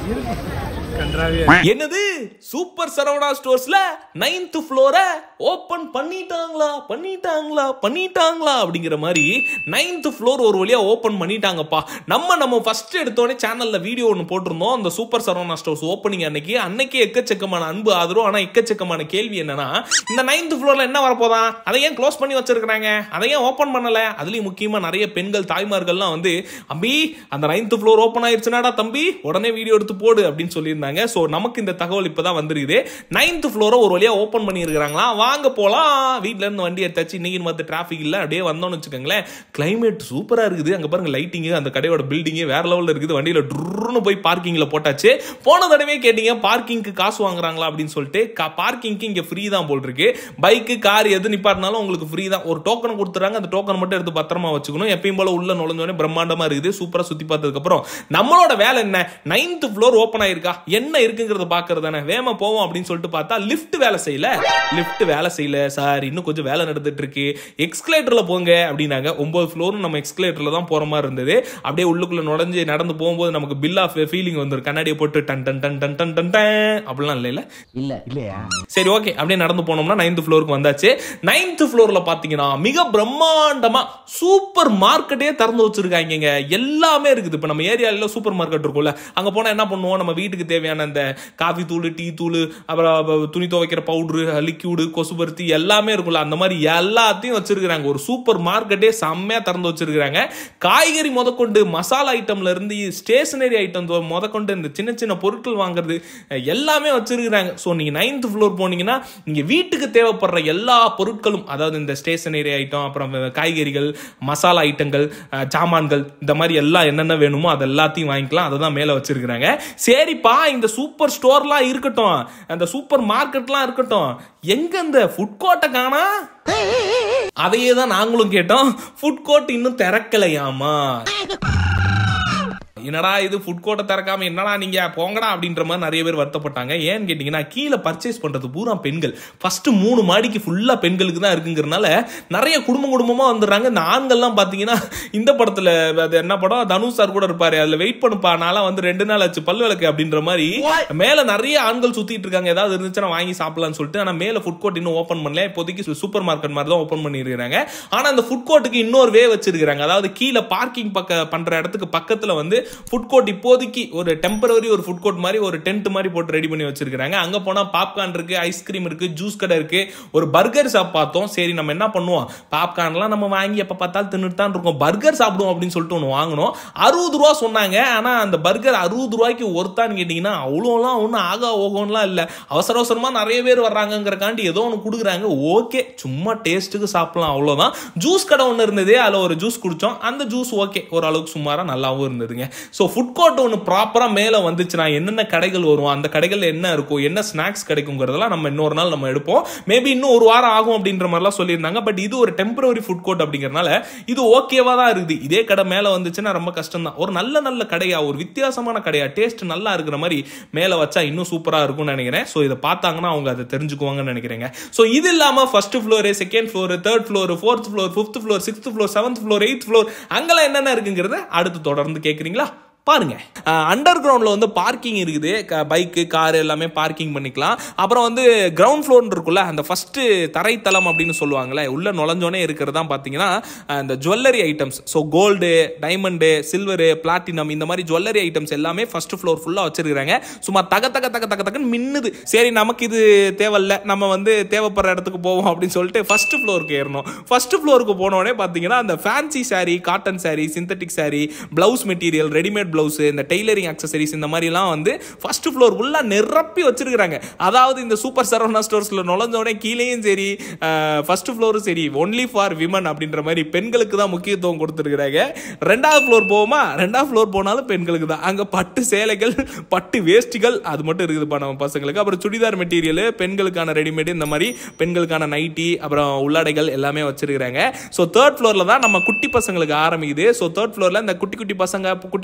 என்னது சூப்பர் சரவணா ஸ்டோர்ஸ்ல நைன்த் ஃப்ளோரை ஓபன் பண்ணிட்டாங்களா பண்ணிட்டாங்களா பண்ணிட்டாங்களா அப்படிங்கிற மாதிரி நைன்த் ஃப்ளோர் ஒரு வழியா ஓபன் பண்ணிட்டாங்கப்பா நம்ம நம்ம ஃபர்ஸ்ட் எடுத்தோடனே சேனல்ல வீடியோ ஒன்று போட்டிருந்தோம் அந்த சூப்பர் சரவணா ஸ்டோர்ஸ் ஓப்பனிங் அன்னைக்கு அன்னைக்கே எக்கச்சக்கமான அன்பு ஆதரவு ஆனா எக்கச்சக்கமான கேள்வி என்னன்னா இந்த நைன்த் ஃப்ளோர்ல என்ன வரப்போதா அதை ஏன் க்ளோஸ் பண்ணி வச்சிருக்காங்க அதை ஏன் ஓப்பன் பண்ணல அதுலயும் முக்கியமா நிறைய பெண்கள் தாய்மார்கள்லாம் வந்து அம்பி அந்த நைன்த் ஃப்ளோர் ஓப்பன் ஆயிருச்சுனாடா தம்பி உடனே வீடியோ எடுத்து போடு அப்படின்னு சொல்லியிருந்தாங்க ஸோ நமக்கு இந்த தகவல் இப்பதான் வந்திருக்குது நைன்த் ஃப்ளோரை ஒரு வழியா ஓப்பன் பண்ணியிருக்காங்களா வாங்க போலாம் வீட்ல இருந்து வண்டி எடுத்தாச்சு இன்னைக்கு மத்த டிராஃபிக் இல்ல அப்படியே வந்தோம்னு வச்சுக்கோங்களேன் கிளைமேட் சூப்பரா இருக்குது அங்க பாருங்க லைட்டிங் அந்த கடையோட பில்டிங் வேற லெவல்ல இருக்குது வண்டியில ட்ருன்னு போய் பார்க்கிங்ல போட்டாச்சு போன தடவை கேட்டீங்க பார்க்கிங்க்கு காசு வாங்குறாங்களா அப்படின்னு சொல்லிட்டு பார்க்கிங்க்கு இங்க ஃப்ரீ தான் போல் இருக்கு பைக்கு கார் எது நிப்பாட்டினாலும் உங்களுக்கு ஃப்ரீ தான் ஒரு டோக்கன் கொடுத்துறாங்க அந்த டோக்கன் மட்டும் எடுத்து பத்திரமா வச்சுக்கணும் எப்பயும் போல உள்ள நுழைஞ்சோடனே பிரம்மாண்டமா இருக்குது சூப்பரா சுத்தி பார்த்ததுக்கு அப்புறம் நம்மளோட வேலை என்ன நைன்த் ஃப்ளோர் ஓப்பன் ஆயிருக்கா என்ன இருக்குங்கிறத பாக்குறது தானே வேமா போவோம் அப்படின்னு சொல்லிட்டு பார்த்தா லிஃப்ட் வேலை செய்யல லிஃப்ட் வேலை செய்யல சார் இன்னும் கொஞ்சம் வேலை நடந்துட்டு இருக்கு எக்ஸ்கலேட்டர்ல போங்க அப்படின்னாங்க ஒன்பது ஃப்ளோரும் நம்ம எக்ஸ்கலேட்டர்ல தான் போற மாதிரி இருந்தது அப்படியே உள்ளுக்குள்ள நுழைஞ்சு நடந்து போகும்போது நமக்கு பில் ஆஃப் ஃபீலிங் வந்துரும் கண்ணாடியை போட்டு டன் டன் டன் டன் டன் டன் டன் அப்படிலாம் இல்லைல்ல இல்ல இல்லையா சரி ஓகே அப்படியே நடந்து போனோம்னா நைன்த் ஃப்ளோருக்கு வந்தாச்சு நைன்த் ஃப்ளோர்ல பாத்தீங்கன்னா மிக பிரம்மாண்டமா சூப்பர் மார்க்கெட்டே திறந்து வச்சிருக்காங்க எல்லாமே இருக்குது இப்ப நம்ம ஏரியால சூப்பர் மார்க்கெட் இருக்கும்ல அங்க போனா என்ன பண்ணுவோம் நம்ம வீட்டுக்கு தேவையான அந்த காஃபி தூள் டீ தூள் அப்புறம் துணி துவைக்கிற பவுடரு லிக்யூடு கொசுபருத்தி எல்லாமே இருக்கும்ல அந்த மாதிரி எல்லாத்தையும் வச்சிருக்காங்க ஒரு சூப்பர் மார்க்கெட்டே செம்மையா திறந்து வச்சிருக்காங்க காய்கறி முதற்கொண்டு மசாலா ஐட்டம்ல இருந்து ஸ்டேஷனரி ஐட்டம் முதற்கொண்டு இந்த சின்ன சின்ன பொருட்கள் வாங்குறது எல்லாமே வச்சிருக்கிறாங்க ஸோ நீங்க நைன்த் ஃப்ளோர் போனீங்கன்னா நீங்க வீட்டுக்கு தேவைப்படுற எல்லா பொருட்களும் அதாவது இந்த ஸ்டேஷனரி ஐட்டம் அப்புறம் காய்கறிகள் மசாலா ஐட்டங்கள் அஹ், சாமான்கள் இந்த மாதிரி எல்லாம் என்னென்ன வேணுமோ அது எல்லாத்தையும் வாங்கிக்கலாம் அதை தான் மேலே வச்சிருக்கிறாங்க சரிப்பா இந்த சூப்பர் ஸ்டோர்லாம் இருக்கட்டும் அந்த சூப்பர் மார்க்கெட்லாம் இருக்கட்டும் எங்க இந்த ஃபுட் கோர்ட்டை காணா அதையே தான் நாங்களும் கேட்டோம் ஃபுட் கோர்ட் இன்னும் திறக்கலையாமா என்னடா இது ஃபுட் கோர்ட்டை திறக்காம என்னடா நீங்க போங்கடா அப்படின்ற மாதிரி நிறைய பேர் வருத்தப்பட்டாங்க ஏன்னு கேட்டீங்கன்னா கீழே பர்ச்சேஸ் பண்றது பூரா பெண்கள் ஃபர்ஸ்ட் மூணு மாடிக்கு ஃபுல்லா பெண்களுக்கு தான் இருக்குங்கிறனால நிறைய குடும்பம் குடும்பமா வந்துடுறாங்க இந்த ஆண்கள்லாம் பாத்தீங்கன்னா இந்த படத்துல அது என்ன படம் தனுஷ் சார் கூட இருப்பாரு அதுல வெயிட் பண்ணுப்பா நான்லாம் வந்து ரெண்டு நாள் ஆச்சு பல் விளக்கு அப்படின்ற மாதிரி மேல நிறைய ஆண்கள் சுத்திட்டு இருக்காங்க ஏதாவது இருந்துச்சுன்னா வாங்கி சாப்பிடலாம்னு சொல்லிட்டு ஆனா மேல ஃபுட் கோர்ட் இன்னும் ஓப்பன் பண்ணல இப்போதைக்கு சூப்பர் மார்க்கெட் மாதிரி தான் ஓப்பன் பண்ணிருக்காங்க ஆனா அந்த ஃபுட் கோர்ட்டுக்கு இன்னொரு வே வச்சிருக்காங்க அதாவது கீழே பார்க்கிங் பக்க பண்ற இடத்துக்கு பக்கத்துல வந்து ஃபுட் கோர்ட் இப்போதைக்கு ஒரு டெம்பரரி ஒரு ஃபுட் கோர்ட் மாதிரி ஒரு டென்ட் மாதிரி போட்டு ரெடி பண்ணி வச்சிருக்காங்க அங்க போனா பாப்கார்ன் இருக்கு ஐஸ்கிரீம் இருக்கு ஜூஸ் கடை இருக்கு ஒரு பர்கர் ஷாப் பார்த்தோம் சரி நம்ம என்ன பண்ணுவோம் பாப்கார்ன்லாம் நம்ம வாங்கி எப்ப பார்த்தாலும் தின்னுட்டு தான் இருக்கோம் பர்கர் சாப்பிடுவோம் அப்படின்னு சொல்லிட்டு ஒன்று வாங்கினோம் அறுபது ரூபா சொன்னாங்க ஆனா அந்த பர்கர் அறுபது ரூபாய்க்கு ஒருத்தான்னு கேட்டீங்கன்னா அவ்வளோலாம் ஒன்றும் ஆகா ஓகோன்லாம் இல்லை அவசர அவசரமா நிறைய பேர் வர்றாங்கங்கிறக்காண்டி ஏதோ ஒன்று கொடுக்குறாங்க ஓகே சும்மா டேஸ்ட்டுக்கு சாப்பிடலாம் அவ்வளோதான் ஜூஸ் கடை ஒன்று இருந்தது அதில் ஒரு ஜூஸ் குடிச்சோம் அந்த ஜூஸ் ஓகே ஓரளவுக்கு சுமாரா நல்லாவும் இருந்ததுங்க ஸோ ஃபுட் கோர்ட் ஒன்று ப்ராப்பராக மேலே வந்துச்சுன்னா என்னென்ன கடைகள் வரும் அந்த கடைகளில் என்ன இருக்கும் என்ன ஸ்நாக்ஸ் கிடைக்குங்கிறதெல்லாம் நம்ம இன்னொரு நாள் நம்ம எடுப்போம் மேபி இன்னும் ஒரு வாரம் ஆகும் அப்படின்ற மாதிரிலாம் சொல்லியிருந்தாங்க பட் இது ஒரு டெம்பரரி ஃபுட் கோர்ட் அப்படிங்கறனால இது ஓகேவா தான் இருக்குது இதே கடை மேலே வந்துச்சுன்னா ரொம்ப கஷ்டம் தான் ஒரு நல்ல நல்ல கடையா ஒரு வித்தியாசமான கடையா டேஸ்ட் நல்லா இருக்கிற மாதிரி மேலே வச்சா இன்னும் சூப்பரா இருக்கும்னு நினைக்கிறேன் ஸோ இதை பார்த்தாங்கன்னா அவங்க அதை தெரிஞ்சுக்குவாங்கன்னு நினைக்கிறேங்க ஸோ இது இல்லாம first floor second floor third floor fourth floor fifth floor sixth floor seventh floor eighth floor அங்கெல்லாம் என்னென்ன இருக்குங்கிறத அடுத்து தொடர்ந்து கேட்குறீங்களா பாருங்க அண்டர் கிரவுண்ட்ல வந்து பார்க்கிங் இருக்குது பைக்கு கார் எல்லாமே பார்க்கிங் பண்ணிக்கலாம் அப்புறம் வந்து கிரவுண்ட் ஃப்ளோர் இருக்குல்ல அந்த ஃபர்ஸ்ட் தரைத்தளம் அப்படின்னு சொல்லுவாங்கல்ல உள்ள நுழைஞ்சோனே இருக்கிறது தான் பார்த்தீங்கன்னா அஹ், இந்த jewellery items so gold diamond silver platinum இந்த மாதிரி ஜுவல்லரி ஐட்டம்ஸ் எல்லாமே ஃபர்ஸ்ட் ஃப்ளோர் ஃபுல்லாக வச்சிருக்காங்க சும்மா தக தக தக தக தகன்னு மின்னுது சரி நமக்கு இது தேவையில்ல நம்ம வந்து தேவைப்படுற இடத்துக்கு போவோம் அப்படின்னு சொல்லிட்டு ஃபர்ஸ்ட் ஃப்ளோருக்கு ஏறணும் ஃபர்ஸ்ட் ஃப்ளோருக்கு போனோடனே பார்த்தீங்கன்னா அந்த fancy saree cotton saree synthetic saree blouse material readymade blouse இந்த டெய்லரிங் அக்சசரிஸ் இந்த மாதிரிலாம் வந்து ஃபர்ஸ்ட் ஃப்ளோர் உள்ள நிரப்பி வச்சிருக்காங்க அதாவது இந்த சூப்பர் சரவணா ஸ்டோர்ஸ்ல நுழைஞ்சோடனே கீழேயும் சரி ஃபர்ஸ்ட் ஃப்ளோரும் சரி ஒன்லி ஃபார் விமன் அப்படின்ற மாதிரி பெண்களுக்கு தான் முக்கியத்துவம் கொடுத்துருக்காங்க ரெண்டாவது ஃப்ளோர் போவோமா ரெண்டாவது ஃப்ளோர் போனாலும் பெண்களுக்கு தான் அங்க பட்டு சேலைகள் பட்டு வேஷ்டிகள் அது மட்டும் இருக்குதுப்பா நம்ம பசங்களுக்கு அப்புறம் சுடிதார் மெட்டீரியல் பெண்களுக்கான ரெடிமேட் இந்த மாதிரி பெண்களுக்கான நைட்டி அப்புறம் உள்ளாடைகள் எல்லாமே வச்சிருக்காங்க ஸோ தேர்ட் ஃப்ளோர்ல தான் நம்ம குட்டி பசங்களுக்கு ஆரம்பிக்குது ஸோ தேர்ட் ஃப்ளோர்ல இந்த குட்டி குட்டி பசங்க குட்டி குட்டி பொண்ணுங்க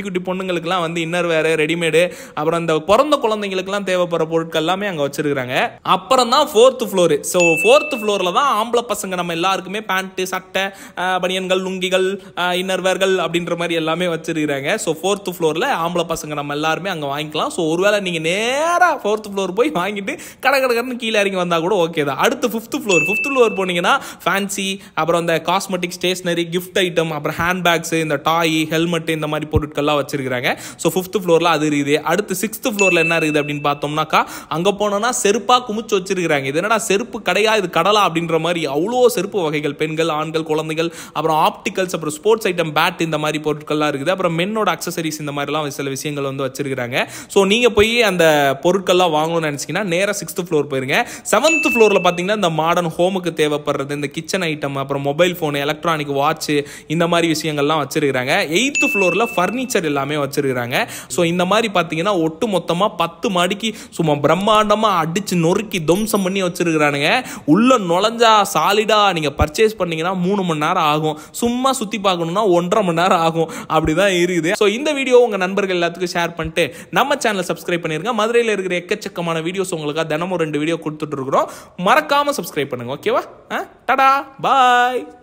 பொண்ணுங்களுக்குலாம் வந்து இன்னர் வேறு ரெடிமேடு அப்புறம் இந்த பிறந்த குழந்தைங்களுக்குலாம் தேவைப்படுற பொருட்கள் எல்லாமே அங்கே வச்சிருக்காங்க அப்புறம் தான் ஃபோர்த் ஃப்ளோரு ஸோ ஃபோர்த் ஃப்ளோரில் தான் ஆம்பளை பசங்க நம்ம எல்லாருக்குமே பேண்ட்டு சட்டை அஹ், பனியன்கள் லுங்கிகள் இன்னர்வேர்கள் அப்படின்ற மாதிரி எல்லாமே வச்சிருக்காங்க ஸோ ஃபோர்த் ஃப்ளோரில் ஆம்பளை பசங்க நம்ம எல்லாருமே அங்கே வாங்கிக்கலாம் ஸோ ஒருவேளை நீங்கள் நேராக ஃபோர்த் ஃப்ளோர் போய் வாங்கிட்டு கடை கடற்கன்னு கீழே இறங்கி வந்தால் கூட ஓகே தான் அடுத்து ஃபிஃப்த் ஃப்ளோர் ஃபிஃப்த் ஃப்ளோர் போனீங்கன்னா ஃபேன்சி அப்புறம் இந்த காஸ்மெட்டிக் ஸ்டேஷனரி கிஃப்ட் ஐட்டம் அப்புறம் ஹேண்ட் பேக்ஸ் இந்த டாய் ஹெல்மெட் இந்த மாதிரி பொருட்கள்லாம் வச்சிருக்காங்க ஸோ ஃபிஃப்த் ஃப்ளோரில் அது இருக்குது அடுத்து சிக்ஸ்த் ஃப்ளோரில் என்ன இருக்குது அப்படின்னு பார்த்தோம்னாக்கா அங்கே போனோம்னா செருப்பாக குமிச்சு வச்சிருக்காங்க இது என்னடா செருப்பு கடையா இது கடலா அப்படின்ற மாதிரி அவ்வளோ செருப்பு வகைகள் பெண்கள் ஆண்கள் குழந்தைகள் அப்புறம் ஆப்டிகல்ஸ் அப்புறம் ஸ்போர்ட்ஸ் ஐட்டம் பேட் இந்த மாதிரி பொருட்கள்லாம் இருக்குது அப்புறம் மென்னோட அக்சசரிஸ் இந்த மாதிரிலாம் சில விஷயங்கள் வந்து வச்சிருக்காங்க ஸோ நீங்கள் போய் அந்த பொருட்கள்லாம் வாங்கணும்னு நினச்சிங்கன்னா நேராக சிக்ஸ்த் ஃப்ளோர் போயிருங்க செவன்த் ஃப்ளோரில் பார்த்தீங்கன்னா இந்த மாடர்ன் ஹோமுக்கு தேவைப்படுறது இந்த கிச்சன் ஐட்டம் அப்புறம் மொபைல் ஃபோன் எலக்ட்ரானிக் வாட்ச் இந்த மாதிரி விஷயங்கள்லாம் வச்சிருக்காங்க எயித்து ஃப்ளோரில் ஃபர்னிச்சர் எல்லாமே வச்சிருக்காங்க ஸோ இந்த மாதிரி பார்த்தீங்கன்னா ஒட்டு மொத்தமாக பத்து மாடிக்கு சும்மா பிரம்மாண்டமாக அடிச்சு நொறுக்கி துவம்சம் பண்ணி வச்சிருக்கிறானுங்க உள்ள நுழைஞ்சா சாலிடா நீங்கள் பர்ச்சேஸ் பண்ணீங்கன்னா மூணு மணி நேரம் ஆகும் சும்மா சுற்றி பார்க்கணும்னா ஒன்றரை மணி நேரம் ஆகும் அப்படிதான் இருக்குது ஸோ இந்த வீடியோ உங்கள் நண்பர்கள் எல்லாத்துக்கும் ஷேர் பண்ணிட்டு நம்ம சேனலை சப்ஸ்கிரைப் பண்ணிருங்க மதுரையில் இருக்கிற எக்கச்சக்கமான வீடியோஸ் உங்களுக்காக தினமும் ரெண்டு வீடியோ கொடுத்துட்டு இருக்கிறோம் மறக்காம சப்ஸ்கிரைப் பண்ணுங்க ஓகேவா டடா பாய்